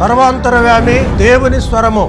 సర్వాంతరవ్యామి దేవుని స్వరము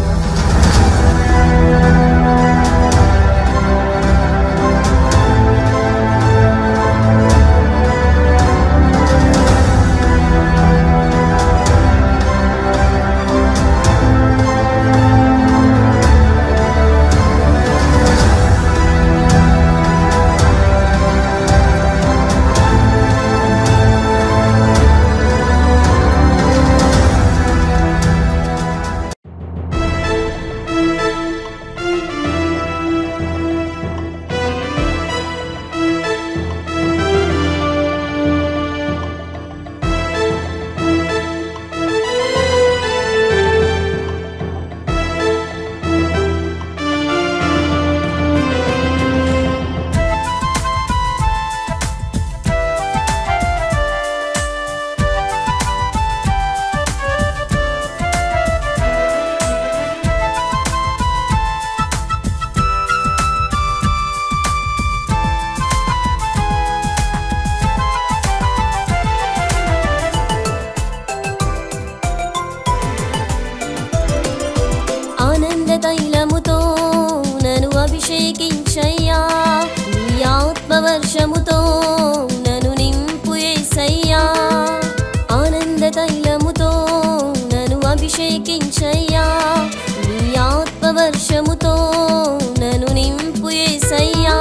ఆనంద తైలముతో నన్ను అభిషేకించయ్యా నీ ఆత్మవర్షముతో నన్ను నింపు యేసయ్యా ఆనంద తైలముతో నన్ను అభిషేకించయ్యా నీ ఆత్మవర్షముతో నన్ను నింపు యేసయ్యా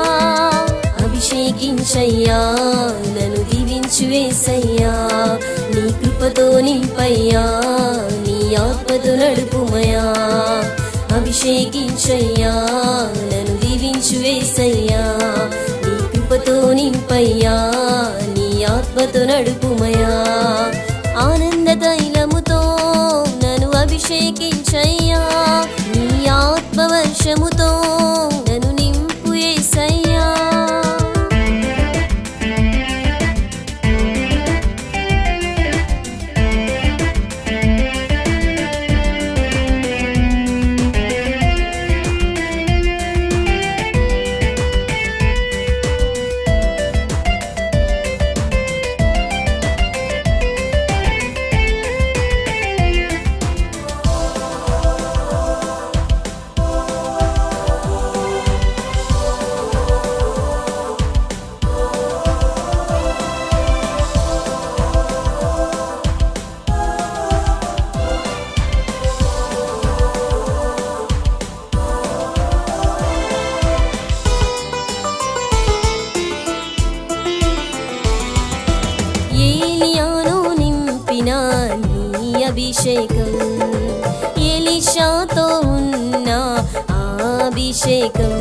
అభిషేకించయ్యా నన్ను దీవించు వేసయ్యా నీ కృపతో నింపయ్యా నీ ఆత్మతో నడుపుమయా అభిషేకించయ్యా నన్ను దీవించు వేసయ్యా నీ కృపతో నింపయ్యా నీ ఆత్మతో నడుపుమయా ఆనంద తైలముతో నన్ను అభిషేకించయ్యా నీ ఆత్మవర్షముతో నన్ను నింపు యేసయ్యా ఏలియాను నింపిన నీ అభిషేకం ఎలిషాతో ఉన్న ఆ అభిషేకం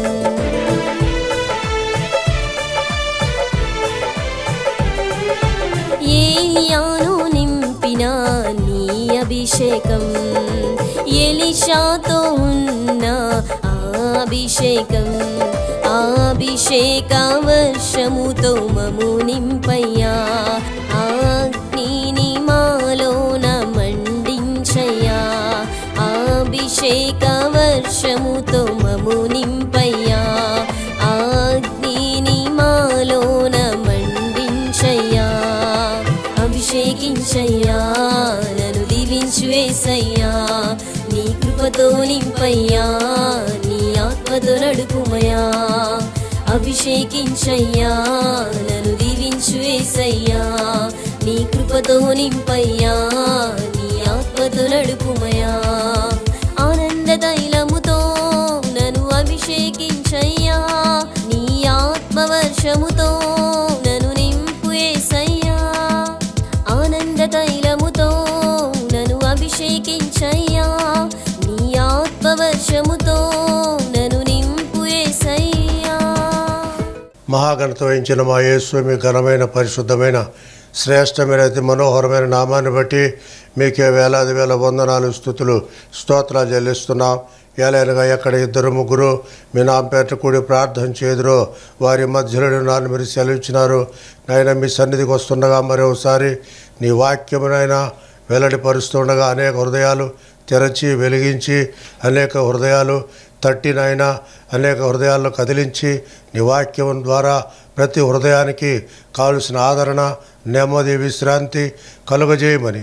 ఏలియాను నింపిన నీ అభిషేకం ఎలిషాతో ఉన్న ఆ అభిషేకం ఆ అభిషేక వర్షముతో మము నింపయ్యా ఆ అగ్నిని మాలోన మండించయ్యా ఆ అభిషేక వర్షముతో మము నింపయ్యా ఆ అగ్నిని మాలోన మండించయ్యా అభిషేకించయ్యా నన్ను దీవించు వేసయ్యా నీ కృపతో నింపయ్యా నీ ఆత్మతో నడుపుమయా అభిషేకించయ్యా నన్ను దీవించు వేసయ్యా నీ కృపతో నింపయ్యా నీ ఆత్మతో నడుపుమయా ఆనంద తైలముతో నన్ను అభిషేకించయ్యా నీ ఆత్మవర్షముతో నన్ను నింపు యేసయ్యా ఆనంద తైలముతో నన్ను అభిషేకించయ్యా నీ ఆత్మవర్షముతో నన్ను నింపు యేసయ్యా మహాగణత వహించిన మా యేసు మీ ఘనమైన పరిశుద్ధమైన శ్రేష్టమైన అతి మనోహరమైన నామాన్ని బట్టి మీకే వేలాది వేల వందనాలు స్థుతులు స్తోత్రాలు చెల్లిస్తున్నాం ఏలైనగా ఎక్కడ ఇద్దరు ముగ్గురు మీ నాంపేట కూడి ప్రార్థన చేదురో వారి మధ్యలో నాన్న మీరు సెలవిచ్చినారు నాయన మీ సన్నిధికి వస్తుండగా మరోసారి నీ వాక్యమునైనా వెల్లడిపరుస్తుండగా అనేక హృదయాలు తెరచి వెలిగించి అనేక హృదయాలు తట్టినైనా అనేక హృదయాలను కదిలించి నీ వాక్యం ద్వారా ప్రతి హృదయానికి కావలసిన ఆదరణ నెమ్మది విశ్రాంతి కలుగజేయమని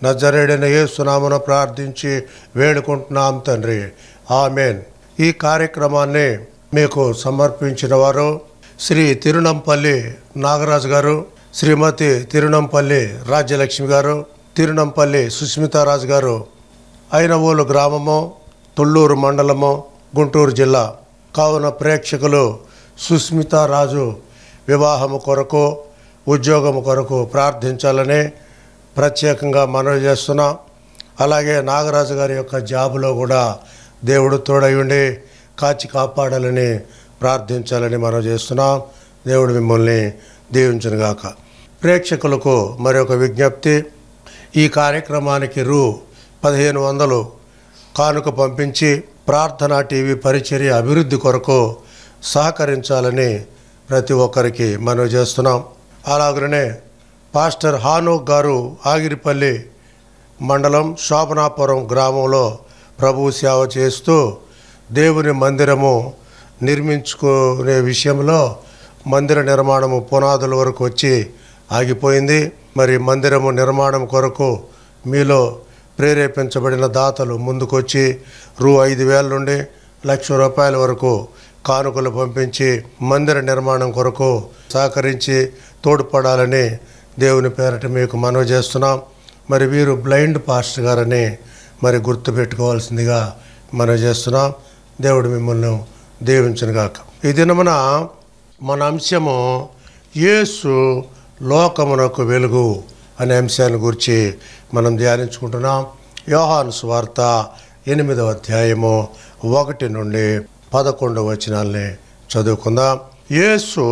నజరేడైన యేసునామను ప్రార్థించి వేడుకుంటున్నాం తండ్రి ఆమెన్ ఈ కార్యక్రమాన్ని మీకు సమర్పించిన వారు శ్రీ తిరునంపల్లి నాగరాజు గారు శ్రీమతి తిరునంపల్లి రాజ్యలక్ష్మి గారు తిరునంపల్లి సుస్మితారాజు గారు అయినవోలు గ్రామము తుళ్ళూరు మండలము గుంటూరు జిల్లా కావున ప్రేక్షకులు సుస్మితారాజు వివాహము కొరకు ఉద్యోగము కొరకు ప్రార్థించాలని ప్రత్యేకంగా మనవి చేస్తున్నాం అలాగే నాగరాజు గారి యొక్క జాబులో కూడా దేవుడు తోడయుండి కాచి కాపాడాలని ప్రార్థించాలని మనం చేస్తున్నాం దేవుడు మిమ్మల్ని దీవించునుగాక ప్రేక్షకులకు మరొక విజ్ఞప్తి ఈ కార్యక్రమానికి రూ పదిహేను వందలు కానుక పంపించి ప్రార్థనా టీవీ పరిచర్య అభివృద్ధి కొరకు సహకరించాలని ప్రతి ఒక్కరికి మనవి చేస్తున్నాం అలాగనే పాస్టర్ హానోక్ గారు ఆగిరిపల్లి మండలం శోభనాపురం గ్రామంలో ప్రభు సేవ చేస్తూ దేవుని మందిరము నిర్మించుకునే విషయంలో మందిర నిర్మాణము పునాదుల వరకు వచ్చి ఆగిపోయింది మరి మందిరము నిర్మాణం కొరకు మీలో ప్రేరేపించబడిన దాతలు ముందుకొచ్చి రూ ఐదు వేల నుండి లక్ష రూపాయల వరకు కానుకలు పంపించి మందిర నిర్మాణం కొరకు సహకరించి తోడ్పడాలని దేవుని పేరట మీకు మనవి చేస్తున్నాం మరి వీరు బ్లైండ్ పాస్టర్ గారని మరి గుర్తుపెట్టుకోవాల్సిందిగా మనం చేస్తున్నాం దేవుడు మిమ్మల్ని దీవించనుగాక ఈ దినమున మన అంశము యేసు లోకమునకు వెలుగు అనే అంశాన్ని గురించి మనం ధ్యానించుకుంటున్నాం యోహాను స్వార్త ఎనిమిదవ అధ్యాయము ఒకటి నుండి పదకొండవ వచనాల్ని చదువుకుందాం యేసు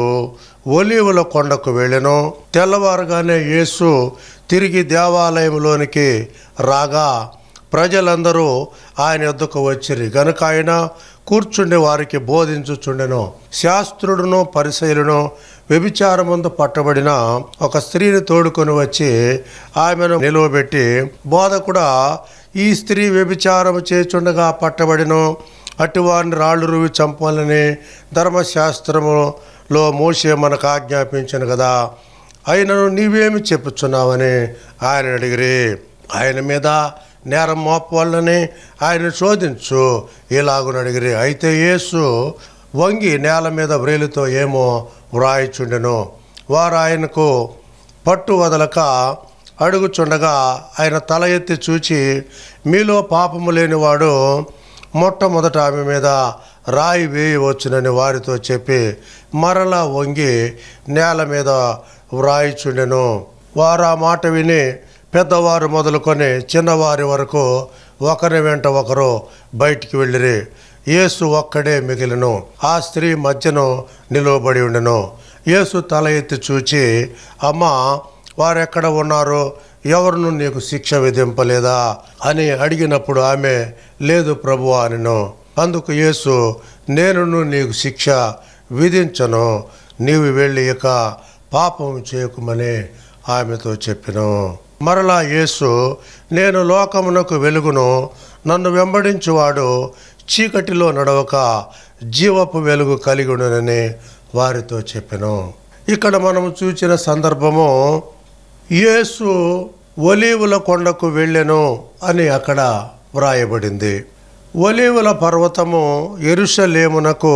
ఒలీవుల కొండకు వెళ్ళెను తెల్లవారుగానే యేసు తిరిగి దేవాలయంలోనికి రాగా ప్రజలందరూ ఆయన యొద్దకు వచ్చిరి గనుక ఆయన కూర్చుండి వారికి బోధించుచుండెను శాస్త్రుడును పరిశైలును వ్యభిచారముందు పట్టబడిన ఒక స్త్రీని తోడుకొని వచ్చి ఆమెను నిలువబెట్టి బోధకుడా ఈ స్త్రీ వ్యభిచారము చేచుండగా పట్టబడిను అటువారిని రాళ్ళు రువి చంపాలని ధర్మశాస్త్రములో మోసే మనకు ఆజ్ఞాపించను కదా ఆయనను నీవేమి చెప్పుచున్నావని ఆయన అడిగిరి ఆయన మీద నేరం మోపవాళ్ళని ఆయన శోధించు ఇలాగున అడిగిరి అయితే యేసు వంగి నేల మీద వ్రేలితో ఏమో వ్రాయిచుండెను వారు ఆయనకు పట్టు వదలక అడుగుచుండగా ఆయన తల ఎత్తి చూచి మీలో పాపము లేనివాడు మొట్టమొదట ఆమె మీద రాయి వేయవచ్చునని వారితో చెప్పి మరలా వంగి నేల మీద వ్రాయిచుండెను వారు ఆ మాట విని పెద్దవారు మొదలుకొని చిన్నవారి వరకు ఒకరి వెంట ఒకరు బయటికి వెళ్ళిరి యేసు ఒక్కడే మిగిలిను ఆ స్త్రీ మధ్యను నిలువబడి ఉండెను యేసు తల ఎత్తి చూచి అమ్మా వారెక్కడ ఉన్నారు ఎవరును నీకు శిక్ష విధింపలేదా అని అడిగినప్పుడు ఆమె లేదు ప్రభు అనిను అందుకు యేసు నేనును నీకు శిక్ష విధించను నీవు వెళ్ళి ఇక పాపం చేయకుమని ఆమెతో చెప్పెను మరలా యేసు నేను లోకమునకు వెలుగును నన్ను వెంబడించువాడు చీకటిలో నడవక జీవపు వెలుగు కలిగి ఉండునని వారితో చెప్పెను ఇక్కడ మనము చూచిన సందర్భము యేసు ఒలీవుల కొండకు వెళ్ళెను అని అక్కడ వ్రాయబడింది ఒలీవుల పర్వతము ఎరుషలేమునకు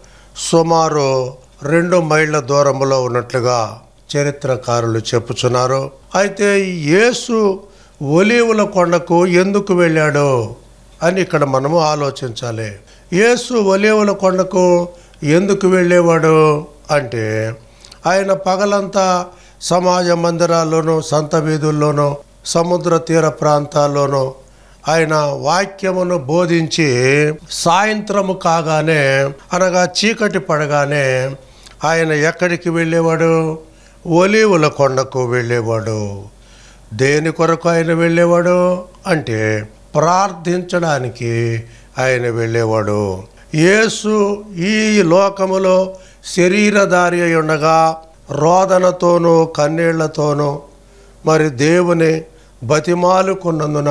సుమారు రెండు మైళ్ళ దూరంలో ఉన్నట్లుగా చరిత్రకారులు చెప్పుచున్నారు అయితే యేసు ఒలీవుల కొండకు ఎందుకు వెళ్ళాడు అని ఇక్కడ మనము ఆలోచించాలి యేసు ఒలీవుల కొండకు ఎందుకు వెళ్ళేవాడు అంటే ఆయన పగలంతా సమాజ మందిరాల్లోనూ సంత వీధుల్లోనూ సముద్ర తీర ప్రాంతాల్లోనూ ఆయన వాక్యమును బోధించి సాయంత్రము కాగానే అనగా చీకటి పడగానే ఆయన ఎక్కడికి వెళ్ళేవాడు ఒలీవుల కొండకు వెళ్ళేవాడు దేని కొరకు ఆయన వెళ్ళేవాడు అంటే ప్రార్థించడానికి ఆయన వెళ్ళేవాడు యేసు ఈ లోకములో శరీరధారి అయి ఉండగా రోదనతోనూ కన్నీళ్లతోనూ మరి దేవుని బతిమాలుకున్నందున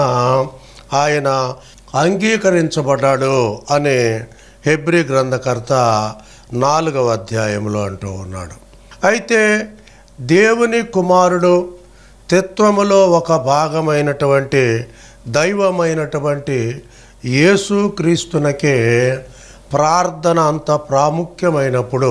ఆయన అంగీకరించబడ్డాడు అని హెబ్రి గ్రంథకర్త నాలుగవ అధ్యాయంలో అంటూ ఉన్నాడు అయితే దేవుని కుమారుడు తత్వములో ఒక భాగమైనటువంటి దైవమైనటువంటి యేసు క్రీస్తునకే ప్రార్థన అంత ప్రాముఖ్యమైనప్పుడు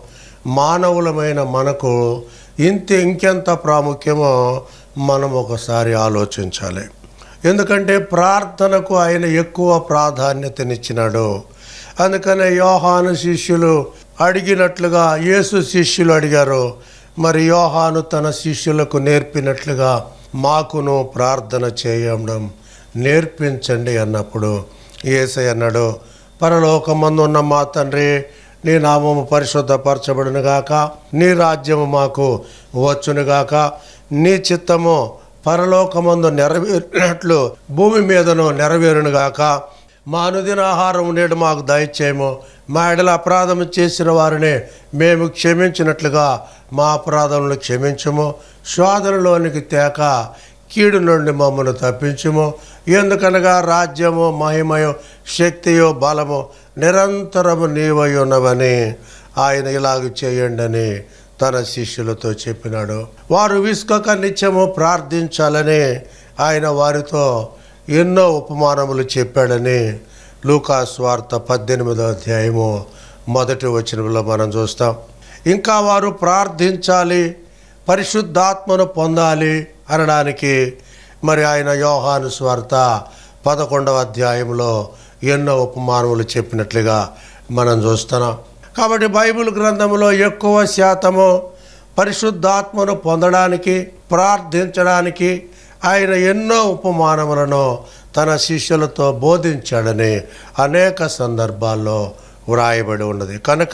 మానవులమైన మనకు ఇంత ఇంకెంత ప్రాముఖ్యమో మనం ఒకసారి ఆలోచించాలి ఎందుకంటే ప్రార్థనకు ఆయన ఎక్కువ ప్రాధాన్యతనిచ్చినాడు అందుకనే యోహాను శిష్యులు అడిగినట్లుగా యేసు శిష్యులు అడిగారు మరి యోహాను తన శిష్యులకు నేర్పినట్లుగా మాకును ప్రార్థన చేయడం నేర్పించండి అన్నప్పుడు ఏసై అన్నాడు పరలోకమందు ఉన్న మా తండ్రి నీ నామము పరిశుద్ధపరచబడును గాక నీ రాజ్యము మాకు వచ్చును గాక నీ చిత్తము పరలోకమందు నెరవేరినట్లు భూమి మీదను నెరవేరును గాక మా అనుదిన ఆహారం నేడు మాకు దయచేయము మా ఎడల అపరాధము చేసిన వారిని మేము క్షమించినట్లుగా మా అపరాధములు క్షమించము శోధనలోనికి తేక కీడు నుండి మమ్మను తప్పించుము ఎందుకనగా రాజ్యము మహిమయో శక్తియో బలము నిరంతరము నీవై ఉన్నవని ఆయన ఇలాగ చేయండి అని తన శిష్యులతో చెప్పినాడు వారు విసుకక నిత్యము ప్రార్థించాలని ఆయన వారితో ఎన్నో ఉపమానములు చెప్పాడని లూకాస్ వార్త పద్దెనిమిదో అధ్యాయము మొదటి వచనంలో మనం చూస్తాం ఇంకా వారు ప్రార్థించాలి పరిశుద్ధాత్మను పొందాలి అనడానికి మరి ఆయన యోహాను స్వార్త పదకొండవ అధ్యాయంలో ఎన్నో ఉపమానములు చెప్పినట్లుగా మనం చూస్తున్నాం కాబట్టి బైబిల్ గ్రంథంలో ఎక్కువ శాతము పరిశుద్ధాత్మను పొందడానికి ప్రార్థించడానికి ఆయన ఎన్నో ఉపమానములను తన శిష్యులతో బోధించాడని అనేక సందర్భాల్లో వ్రాయబడి ఉన్నది కనుక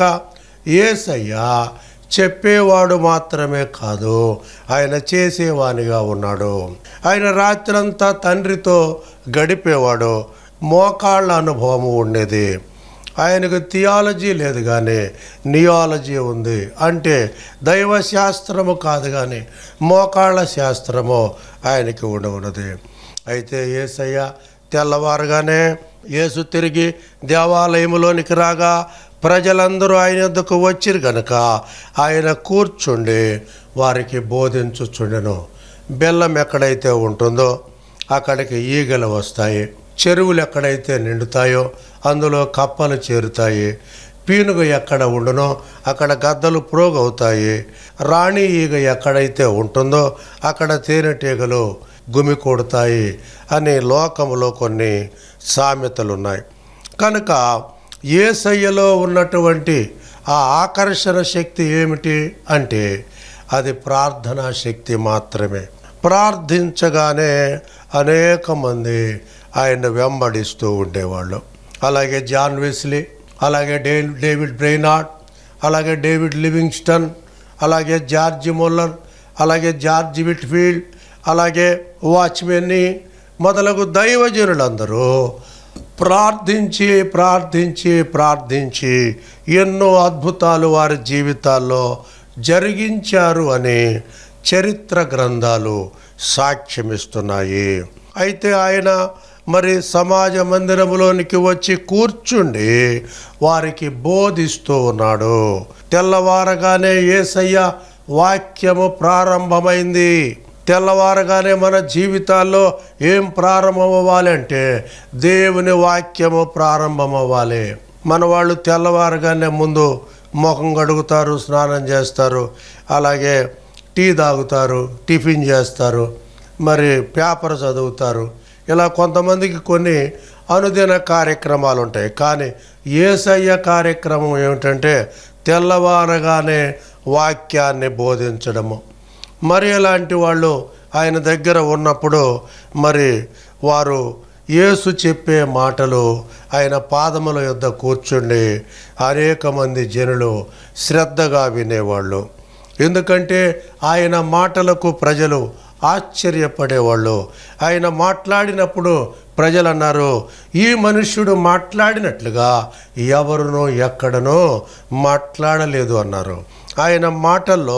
ఏసయ్య చెప్పేవాడు మాత్రమే కాదు ఆయన చేసేవానిగా ఉన్నాడు ఆయన రాత్రంతా తండ్రితో గడిపేవాడు మోకాళ్ళ అనుభవం ఉండేది ఆయనకు థియాలజీ లేదు కానీ నియాలజీ ఉంది అంటే దైవ శాస్త్రము కాదు కానీ మోకాళ్ళ శాస్త్రము ఆయనకి ఉండి ఉన్నది అయితే ఏసయ్య తెల్లవారుగానే యేసు తిరిగి దేవాలయములోనికి రాగా ప్రజలందరూ ఆయన యొద్దకు వచ్చిరు గనుక ఆయన కూర్చుండి వారికి బోధించుచుండెను బెల్లం ఎక్కడైతే ఉంటుందో అక్కడికి ఈగలు వస్తాయి చెరువులు ఎక్కడైతే నిండుతాయో అందులో కప్పలు చేరుతాయి పీనుగు ఎక్కడ ఉండునో అక్కడ గద్దలు ప్రోగవుతాయి రాణి ఈగ ఎక్కడైతే ఉంటుందో అక్కడ తేనెటీగలు గుమి కొడతాయి అని లోకములో కొన్ని సామెతలు ఉన్నాయి కనుక ఏసయ్యలో ఉన్నటువంటి ఆ ఆకర్షణ శక్తి ఏమిటి అంటే అది ప్రార్థనా శక్తి మాత్రమే ప్రార్థించగానే అనేక మంది ఆయన వెంబడిస్తూ ఉండేవాళ్ళు అలాగే జాన్ వెస్లీ అలాగే డే డేవిడ్ బ్రెయినార్డ్ అలాగే డేవిడ్ లివింగ్స్టన్ అలాగే జార్జి మొల్లర్ అలాగే జార్జి విట్ఫీల్డ్ అలాగే వాచ్మెన్ని మొదలగు దైవజనులందరూ ప్రార్థించి ప్రార్థించి ప్రార్థించి ఎన్నో అద్భుతాలు వారి జీవితాల్లో జరిగించారు అని చరిత్ర గ్రంథాలు సాక్ష్యమిస్తున్నాయి అయితే ఆయన మరి సమాజ మందిరములోనికి వచ్చి కూర్చుండి వారికి బోధిస్తూ ఉన్నాడు తెల్లవారగానే ఏసయ్య వాక్యము ప్రారంభమైంది తెల్లవారగానే మన జీవితాల్లో ఏం ప్రారంభమవ్వాలి అంటే దేవుని వాక్యము ప్రారంభమవ్వాలి మన వాళ్ళు తెల్లవారగానే ముందు ముఖం కడుగుతారు స్నానం చేస్తారు అలాగే టీ తాగుతారు టిఫిన్ చేస్తారు మరి పేపర్ చదువుతారు ఇలా కొంతమందికి కొన్ని అనుదిన కార్యక్రమాలు ఉంటాయి కానీ ఏసయ్య కార్యక్రమం ఏమిటంటే తెల్లవారగానే వాక్యాన్ని బోధించడము మరి అలాంటి వాళ్ళు ఆయన దగ్గర ఉన్నప్పుడు మరి వారు యేసు చెప్పే మాటలు ఆయన పాదముల యొద్ద కూర్చుండి అనేక మంది జనులు శ్రద్ధగా వినేవాళ్ళు ఎందుకంటే ఆయన మాటలకు ప్రజలు ఆశ్చర్యపడేవాళ్ళు ఆయన మాట్లాడినప్పుడు ప్రజలు అన్నారు ఈ మనుష్యుడు మాట్లాడినట్లుగా ఎవరునో ఎక్కడనో మాట్లాడలేదు అన్నారు ఆయన మాటల్లో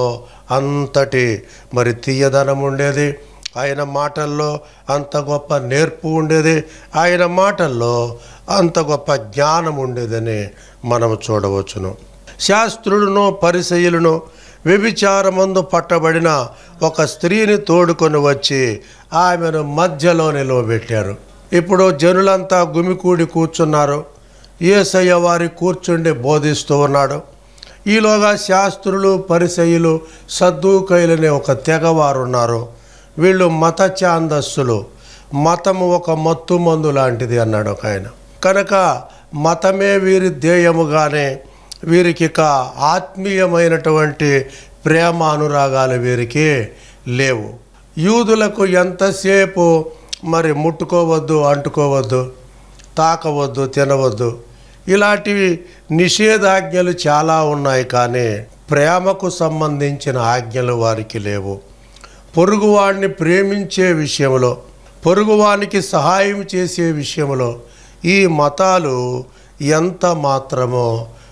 అంతటి మరి తీయదనం ఉండేది ఆయన మాటల్లో అంత గొప్ప నేర్పు ఉండేది ఆయన మాటల్లో అంత గొప్ప జ్ఞానం ఉండేదని మనం చూడవచ్చును శాస్త్రులను పరిసయులను వ్యభిచారమందు పట్టబడిన ఒక స్త్రీని తోడుకొని వచ్చి ఆమెను మధ్యలో నిలవబెట్టారు ఇప్పుడు జనులంతా గుమికూడి కూర్చున్నారు ఏసయ్య వారి కూర్చుండి బోధిస్తూ ఉన్నాడు ఈలోగా శాస్త్రులు పరిసయులు సద్దుకైలనే ఒక తెగవారు ఉన్నారు వీళ్ళు మత ఛాందస్సులు మతము ఒక మత్తు మందు లాంటిది అన్నాడు ఒక ఆయన కనుక మతమే వీరి ధ్యేయముగానే వీరికి ఇక ఆత్మీయమైనటువంటి ప్రేమ అనురాగాలు వీరికి లేవు యూదులకు ఎంతసేపు మరి ముట్టుకోవద్దు అంటుకోవద్దు తాకవద్దు తినవద్దు ఇలాంటివి నిషేధాజ్ఞలు చాలా ఉన్నాయి కానీ ప్రేమకు సంబంధించిన ఆజ్ఞలు వారికి లేవు పొరుగువాడిని ప్రేమించే విషయంలో పొరుగువానికి సహాయం చేసే విషయంలో ఈ మతాలు ఎంత మాత్రమో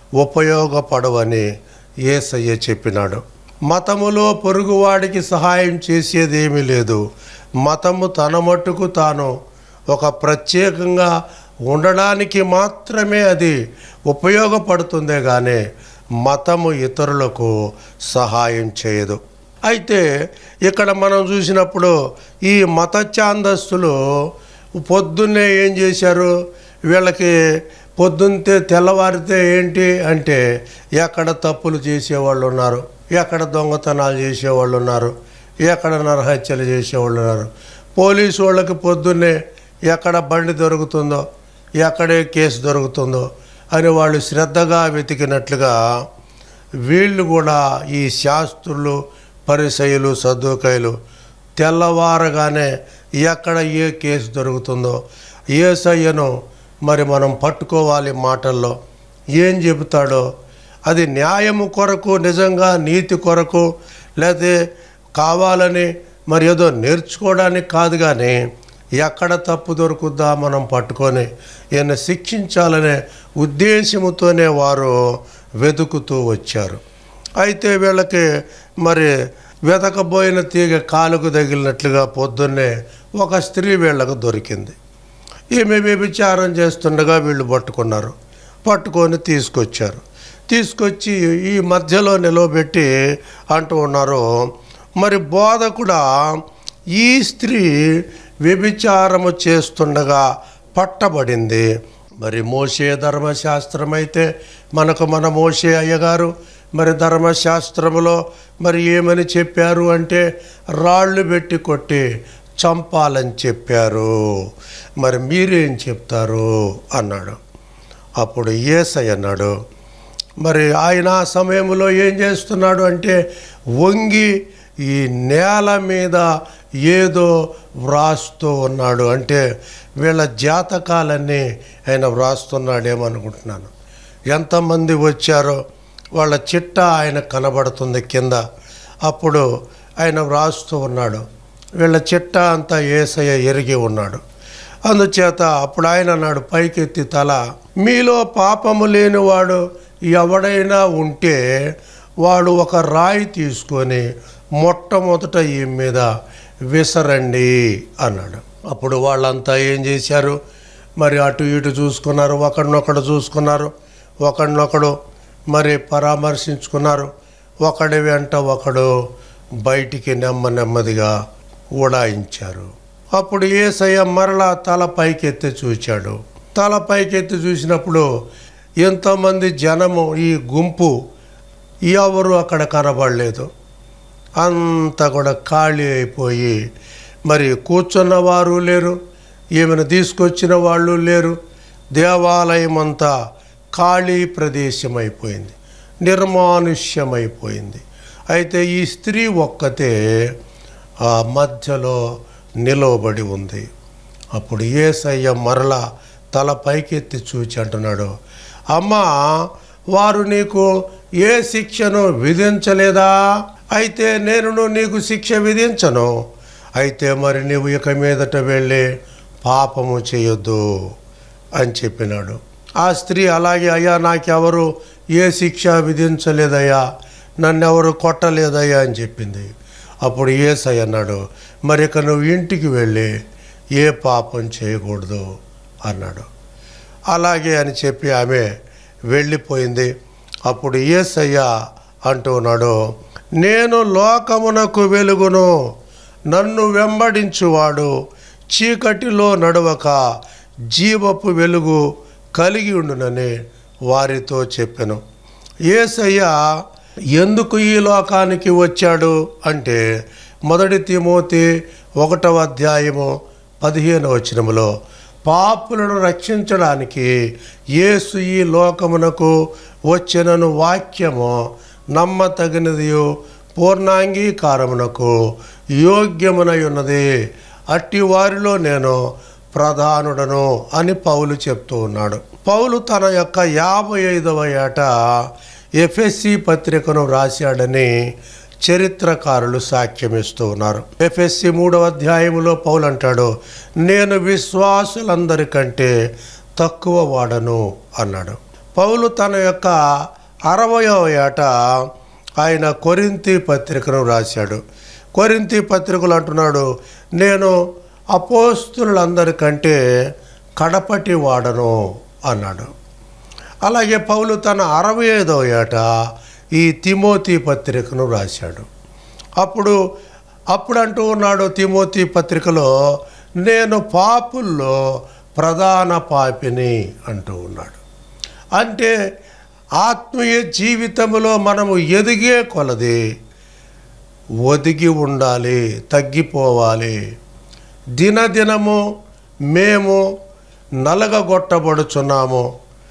ఉపయోగపడవని ఏసయ్య చెప్పినాడు మతములో పొరుగువాడికి సహాయం చేసేదేమీ లేదు మతము తన మట్టుకు తాను ఒక ప్రత్యేకంగా ఉండడానికి మాత్రమే అది ఉపయోగపడుతుందే కానీ మతము ఇతరులకు సహాయం చేయదు అయితే ఇక్కడ మనం చూసినప్పుడు ఈ మత ఛాందస్తులు పొద్దున్నే ఏం చేశారు వీళ్ళకి పొద్దున్నే తెల్లవారితే ఏంటి అంటే ఎక్కడ తప్పులు చేసేవాళ్ళు ఉన్నారు ఎక్కడ దొంగతనాలు చేసేవాళ్ళు ఉన్నారు ఎక్కడ నరహత్యలు చేసేవాళ్ళు ఉన్నారు పోలీసు వాళ్ళకి పొద్దున్నే ఎక్కడ బండి దొరుకుతుందో ఎక్కడే కేసు దొరుకుతుందో అని వాళ్ళు శ్రద్ధగా వెతికినట్లుగా వీళ్ళు కూడా ఈ శాస్త్రులు పరిసయులు సద్దుకాయలు తెల్లవారగానే ఎక్కడ ఏ కేసు దొరుకుతుందో ఏసయ్యను మరి మనం పట్టుకోవాలి మాటల్లో ఏం చెబుతాడో అది న్యాయము కొరకు నిజంగా నీతి కొరకు లేకపోతే కావాలని మరి ఏదో నేర్చుకోవడానికి కాదు కానీ ఎక్కడ తప్పు దొరుకుద్దా మనం పట్టుకొని ఈయన శిక్షించాలనే ఉద్దేశముతోనే వారు వెతుకుతూ వచ్చారు అయితే వీళ్ళకి మరి వెతకబోయిన తీగ కాలుకు తగిలినట్లుగా పొద్దున్నే ఒక స్త్రీ వీళ్ళకు దొరికింది ఈమె వ్యభిచారం చేస్తుండగా వీళ్ళు పట్టుకున్నారు పట్టుకొని తీసుకొచ్చారు తీసుకొచ్చి ఈ మధ్యలో నిలవబెట్టి అంటూ ఉన్నారు మరి బోధకుడా ఈ స్త్రీ వ్యభిచారము చేస్తుండగా పట్టబడింది మరి మోసే ధర్మశాస్త్రం అయితే మనకు మన మోసే అయ్యగారు మరి ధర్మశాస్త్రములో మరి ఏమని చెప్పారు అంటే రాళ్ళు పెట్టి కొట్టి చంపాలని చెప్పారు మరి మీరేం చెప్తారు అన్నాడు అప్పుడు ఏసై అన్నాడు మరి ఆయన ఆ సమయంలో ఏం చేస్తున్నాడు అంటే వంగి ఈ నేల మీద ఏదో వ్రాస్తూ ఉన్నాడు అంటే వీళ్ళ జాతకాలన్నీ ఆయన వ్రాస్తున్నాడేమనుకుంటున్నాను ఎంతమంది వచ్చారో వాళ్ళ చిట్ట ఆయన కనబడుతుంది కింద అప్పుడు ఆయన వ్రాస్తూ ఉన్నాడు వీళ్ళ చిట్ట అంతా ఏసయ్య ఎరిగి ఉన్నాడు అందుచేత అప్పుడు ఆయన అన్నాడు పైకెత్తి తల మీలో పాపము లేనివాడు ఎవడైనా ఉంటే వాడు ఒక రాయి తీసుకొని మొట్టమొదట ఈ మీద విసరండి అన్నాడు అప్పుడు వాళ్ళంతా ఏం చేశారు మరి అటు ఇటు చూసుకున్నారు ఒకడినొకడు చూసుకున్నారు ఒకడినొకడు మరి పరామర్శించుకున్నారు ఒకడి వెంట ఒకడు బయటికి నెమ్మ నెమ్మదిగా ఉడాయించారు అప్పుడు ఏసయ్య మరలా తల పైకెత్తి చూచాడు తల పైకెత్తి చూసినప్పుడు ఎంతోమంది జనము ఈ గుంపు ఎవరు అక్కడ కనబడలేదు అంతా కూడా ఖాళీ అయిపోయి మరి కూర్చున్న వారు లేరు ఈమెను తీసుకొచ్చిన వాళ్ళు లేరు దేవాలయం అంతా ఖాళీ ప్రదేశం అయిపోయింది నిర్మానుష్యమైపోయింది అయితే ఈ స్త్రీ ఒక్కతే ఆ మధ్యలో నిలవబడి ఉంది అప్పుడు ఏసయ్య మరలా తల పైకెత్తి చూచి అంటున్నాడు అమ్మా వారు నీకు ఏ శిక్షను విధించలేదా అయితే నేను నీకు శిక్ష విధించను అయితే మరి నీవు ఇక మీదట వెళ్ళి పాపము చేయొద్దు అని చెప్పినాడు ఆ స్త్రీ అలాగే అయ్యా నాకెవరు ఏ శిక్ష విధించలేదయ్యా నన్నెవరు కొట్టలేదయ్యా అని చెప్పింది అప్పుడు ఏసై అన్నాడు మరి ఇక నువ్వు ఇంటికి వెళ్ళి ఏ పాపం చేయకూడదు అన్నాడు అలాగే అని చెప్పి ఆమె వెళ్ళిపోయింది అప్పుడు ఏసయ్య అంటూ ఉన్నాడు నేను లోకమునకు వెలుగును నన్ను వెంబడించువాడు చీకటిలో నడవక జీవపు వెలుగు కలిగి ఉండునని వారితో చెప్పెను ఏసయ్య ఎందుకు ఈ లోకానికి వచ్చాడు అంటే మొదటి తిమోతి ఒకటవ అధ్యాయము పదిహేను వచనములో పాపులను రక్షించడానికి యేసు ఈ లోకమునకు వచ్చినను వాక్యము నమ్మతగినదియు పూర్ణాంగీకారమునకు యోగ్యమునై ఉన్నది అట్టి వారిలో నేను ప్రధానుడను అని పౌలు చెప్తూ ఉన్నాడు పౌలు తన యొక్క యాభై ఐదవ ఏట ఎఫ్ఎస్సి పత్రికను రాశాడని చరిత్రకారులు సాక్ష్యమిస్తూ ఉన్నారు ఎఫ్ఎస్సి మూడవ అధ్యాయములో పౌలు అంటాడు నేను విశ్వాసులందరికంటే తక్కువ వాడను అన్నాడు పౌలు తన యొక్క అరవయవ ఏట ఆయన కొరింతి పత్రికను రాశాడు కొరింతి పత్రికలు అంటున్నాడు నేను అపోస్తులందరికంటే కడపటి వాడను అన్నాడు అలాగే పౌలు తన అరవై ఐదవ ఏట ఈ తిమోతి పత్రికను రాశాడు అప్పుడు అప్పుడు అంటూ ఉన్నాడు తిమోతి పత్రికలో నేను పాపుల్లో ప్రధాన పాపిని అంటూ ఉన్నాడు అంటే ఆత్మీయ జీవితంలో మనము ఎదిగే కొలది ఒదిగి ఉండాలి తగ్గిపోవాలి దినదినము మేము నలగగొట్టబడుచున్నాము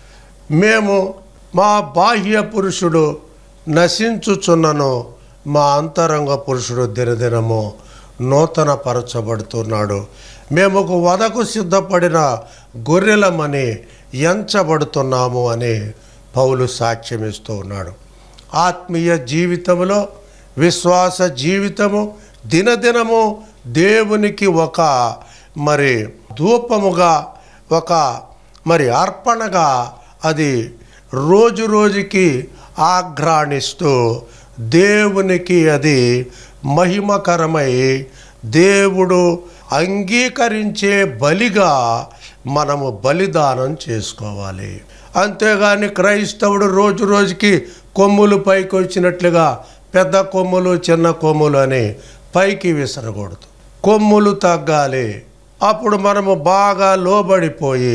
మేము మా బాహ్య పురుషుడు నశించుచున్నను మా అంతరంగ పురుషుడు దినదినము నూతన పరచబడుతున్నాడు మేము ఒక వదకు సిద్ధపడిన గొర్రెలమని ఎంచబడుతున్నాము అని పౌలు సాక్ష్యమిస్తూ ఉన్నాడు ఆత్మీయ జీవితంలో విశ్వాస జీవితము దినదినము దేవునికి ఒక మరి ధూపముగా ఒక మరి అర్పణగా అది రోజు రోజుకి ఆఘ్రాణిస్తూ దేవునికి అది మహిమకరమై దేవుడు అంగీకరించే బలిగా మనము బలిదానం చేసుకోవాలి అంతేగాని క్రైస్తవుడు రోజు రోజుకి కొమ్ములు పైకి వచ్చినట్లుగా పెద్ద కొమ్ములు చిన్న కొమ్ములు అని పైకి విసరకూడదు కొమ్ములు తగ్గాలి అప్పుడు మనము బాగా లోబడిపోయి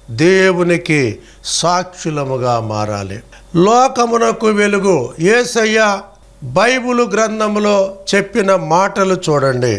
దేవునికి సాక్షులముగా మారాలి లోకమునకు వెలుగు ఏసయ్య బైబిలు గ్రంథంలో చెప్పిన మాటలు చూడండి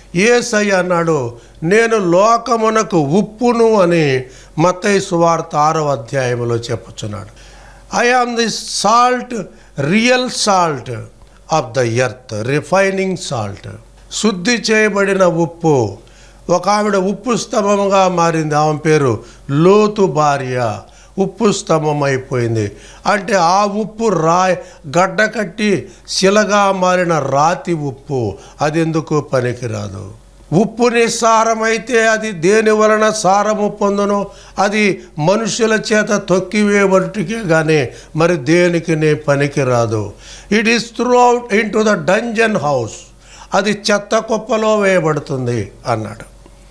ఏసయ్య అన్నాడు నేను లోకమునకు ఉప్పును అని మత్తయి సువార్త ఆరో అధ్యాయంలో చెప్పుచున్నాడు I am the salt real salt of the earth refining salt శుద్ధి చేయబడిన ఉప్పు ఒక ఆవిడ ఉప్పు స్తంభముగా మారింది ఆమె పేరు లోతు భార్య ఉప్పు స్తంభం అయిపోయింది అంటే ఆ ఉప్పు రాయ్ గడ్డ కట్టి శిలగా మారిన రాతి ఉప్పు అది ఎందుకు పనికిరాదు ఉప్పు నిస్సారమైతే అది దేని వలన సారము పొందును అది మనుషుల చేత తొక్కివేయబట్టుకే కానీ మరి దేనికి నే పనికిరాదు it is threw out into the dungeon house అది చెత్త కుప్పలో వేయబడుతుంది అన్నాడు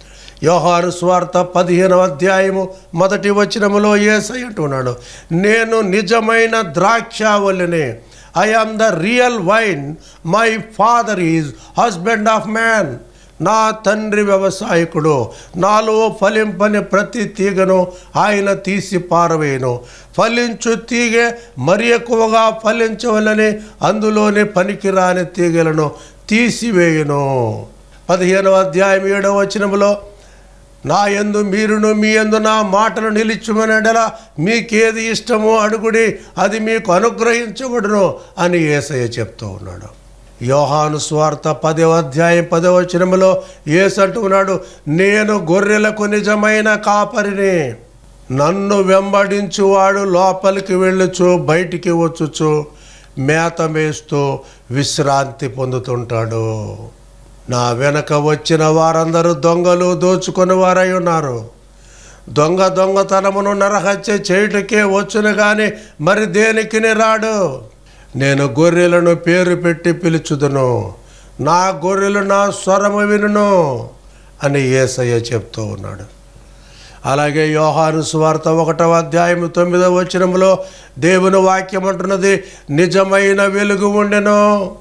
యోహాను స్వార్థ పదిహేనవ అధ్యాయము మొదటి వచనములో ఏసై అంటున్నాడు నేను నిజమైన ద్రాక్షావల్లిని I am the real vine my father is husband of man నా తండ్రి వ్యవసాయకుడు నాలో ఫలింపని ప్రతి తీగను ఆయన తీసి పారవేయను ఫలించు తీగె మరి ఎక్కువగా ఫలించవలని అందులోని పనికిరాని తీగలను తీసివేయును పదిహేనవ అధ్యాయం ఏడవ వచనములో నా యందు మీరును మీ యందు నా మాటలు నిలిచుమనడలా మీకేది ఇష్టమో అడుగుడి అది మీకు అనుగ్రహించబడును అని ఏసయ్య చెప్తూ ఉన్నాడు యోహాను స్వార్థ పదవ అధ్యాయం పదవ వచనములో ఏసు అంటున్నాడు నేను గొర్రెలకు నిజమైన కాపరిని నన్ను వెంబడించువాడు లోపలికి వెళ్ళుచు బయటికి వచ్చుచు మేత మేస్తూ విశ్రాంతి పొందుతుంటాడు నా వెనక వచ్చిన వారందరూ దొంగలు దోచుకుని వారై ఉన్నారు దొంగ దొంగతనమును నరహత్య చేయుటకే వచ్చును కానీ మరి దేనికిని రాడు నేను గొర్రెలను పేరు పెట్టి పిలుచుదును నా గొర్రెలు నా స్వరము వినును అని ఏసయ్య చెప్తూ ఉన్నాడు అలాగే యోహాను స్వార్థ ఒకటవ అధ్యాయం తొమ్మిదవ వచనంలో దేవుని వాక్యం అంటున్నది నిజమైన వెలుగు ఉండెను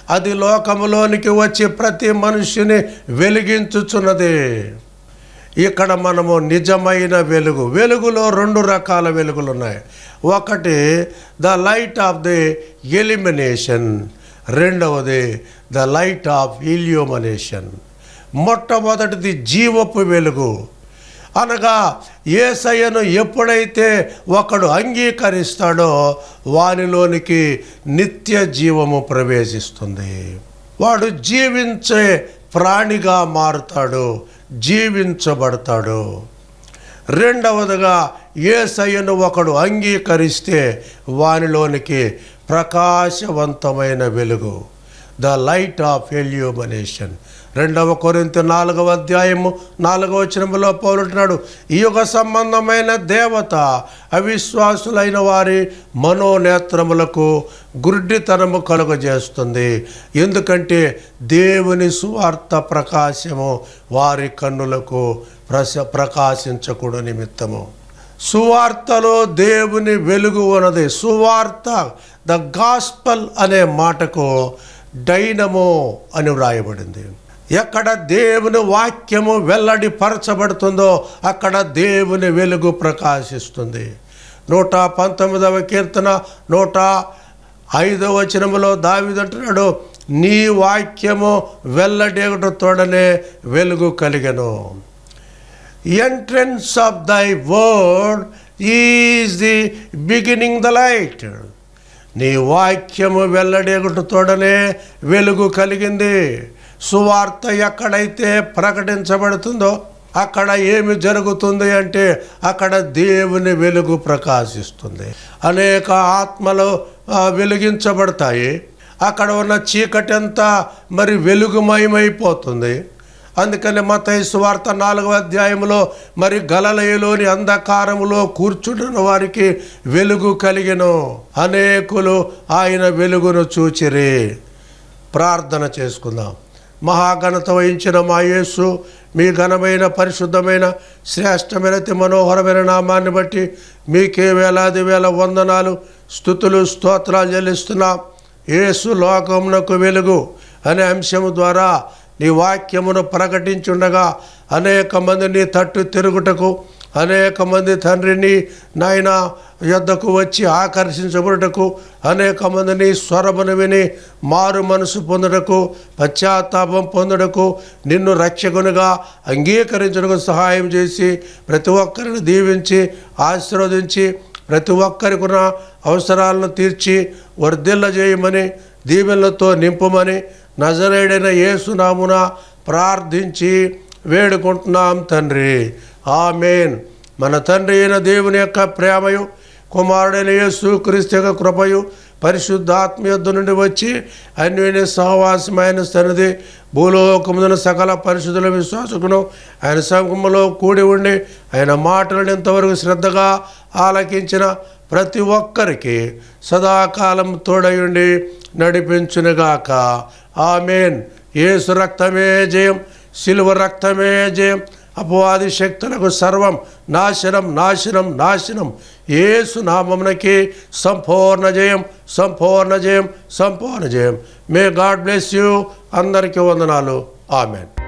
అది లోకములోనికి వచ్చి ప్రతి మనుష్యుని వెలిగించుచున్నది ఇక్కడ మనము నిజమైన వెలుగు వెలుగులో రెండు రకాల వెలుగులు ఉన్నాయి ఒకటి the light of the elimination రెండవది ద లైట్ ఆఫ్ ఇల్యూమినేషన్ మొట్టమొదటిది జీవపు వెలుగు అనగా ఏసయ్యను ఎప్పుడైతే ఒకడు అంగీకరిస్తాడో వానిలోనికి నిత్య జీవము ప్రవేశిస్తుంది వాడు జీవించే ప్రాణిగా మారుతాడు జీవించబడతాడు రెండవదిగా ఏసయ్యను ఒకడు అంగీకరిస్తే వానిలోనికి ప్రకాశవంతమైన వెలుగు ద లైట్ ఆఫ్ ఎల్యూమనేషన్ రెండవ కొరింత నాలుగవ అధ్యాయము నాలుగవ వచనములో పౌరుంటున్నాడు ఈ యుగ సంబంధమైన దేవత అవిశ్వాసులైన వారి మనోనేత్రములకు గుడ్డితనము కలుగజేస్తుంది ఎందుకంటే దేవుని సువార్త ప్రకాశము వారి కన్నులకు ప్రస ప్రకాశించకూడ నిమిత్తము సువార్తలో దేవుని వెలుగు ఉన్నది సువార్త ద గాస్పల్ అనే మాటకు డైనమో అని వ్రాయబడింది ఎక్కడ దేవుని వాక్యము వెల్లడి పరచబడుతుందో అక్కడ దేవుని వెలుగు ప్రకాశిస్తుంది నూట పంతొమ్మిదవ కీర్తన నూట ఐదవ వచనములో దావిదంటున్నాడు నీ వాక్యము వెల్లడేగుట తోడనే వెలుగు కలిగెను entrance of thy word is the beginning the light నీ వాక్యము వెల్లడేగుట తోడనే వెలుగు కలిగింది సువార్త ఎక్కడైతే ప్రకటించబడుతుందో అక్కడ ఏమి జరుగుతుంది అంటే అక్కడ దేవుని వెలుగు ప్రకాశిస్తుంది అనేక ఆత్మలు ఆ, వెలిగించబడతాయి అక్కడ ఉన్న చీకటి అంతా మరి వెలుగుమయమైపోతుంది అందుకని మతయి సువార్త నాలుగవ అధ్యాయంలో మరి గలలయలోని అంధకారములో కూర్చుంటున్న వారికి వెలుగు కలిగెను అనేకులు ఆయన వెలుగును చూచిరి ప్రార్థన చేసుకుందాం మహాఘనత వహించిన మా యేసు మీ ఘనమైన పరిశుద్ధమైన శ్రేష్టమైన అతి మనోహరమైన నామాన్ని బట్టి మీకే వేలాది వేల వందనాలు స్థుతులు స్తోత్రాలు చెల్లిస్తున్నాం యేసు లోకమునకు వెలుగు అనే అంశము ద్వారా నీ వాక్యమును ప్రకటించుండగా అనేక మంది నీ తట్టు తిరుగుటకు అనేక మంది తండ్రిని నాయన యొద్దకు వచ్చి ఆకర్షించబడుటకు అనేక మందిని స్వరమును విని మారు మనసు పొందుటకు పశ్చాత్తాపం పొందుటకు నిన్ను రక్షకునిగా అంగీకరించుటకు సహాయం చేసి ప్రతి ఒక్కరిని దీవించి ఆశీర్వదించి ప్రతి ఒక్కరికి ఉన్న అవసరాలను తీర్చి వర్ధిల్ల చేయమని దీవెనలతో నింపమని నజరేడైన యేసునామున ప్రార్థించి వేడుకుంటున్నాం తండ్రి ఆమెన్ మన తండ్రి అయిన దేవుని యొక్క ప్రేమయు కుమారుడైన యేసు క్రీస్తు యొక్క కృపయు పరిశుద్ధాత్మ యొద్ద నుండి వచ్చి అన్యోన్య సహవాసమైన సన్నిధి భూలోకమున సకల పరిశుద్ధుల విశ్వాసకును ఆయన సంఘములో కూడి ఉండి ఆయన మాటలను ఇంతవరకు శ్రద్ధగా ఆలకించిన ప్రతి ఒక్కరికి సదాకాలం తోడయుండి నడిపించునుగాక ఆమెన్ యేసు రక్తమే జయం సిలువ రక్తమే జయం అపవాది శక్తులకు సర్వం నాశనం నాశనం నాశనం ఏసు నామమునకి సంపూర్ణ జయం సంపూర్ణ జయం సంపూర్ణ జయం మే గాడ్ బ్లెస్ యూ అందరికీ వందనాలు ఆమెన్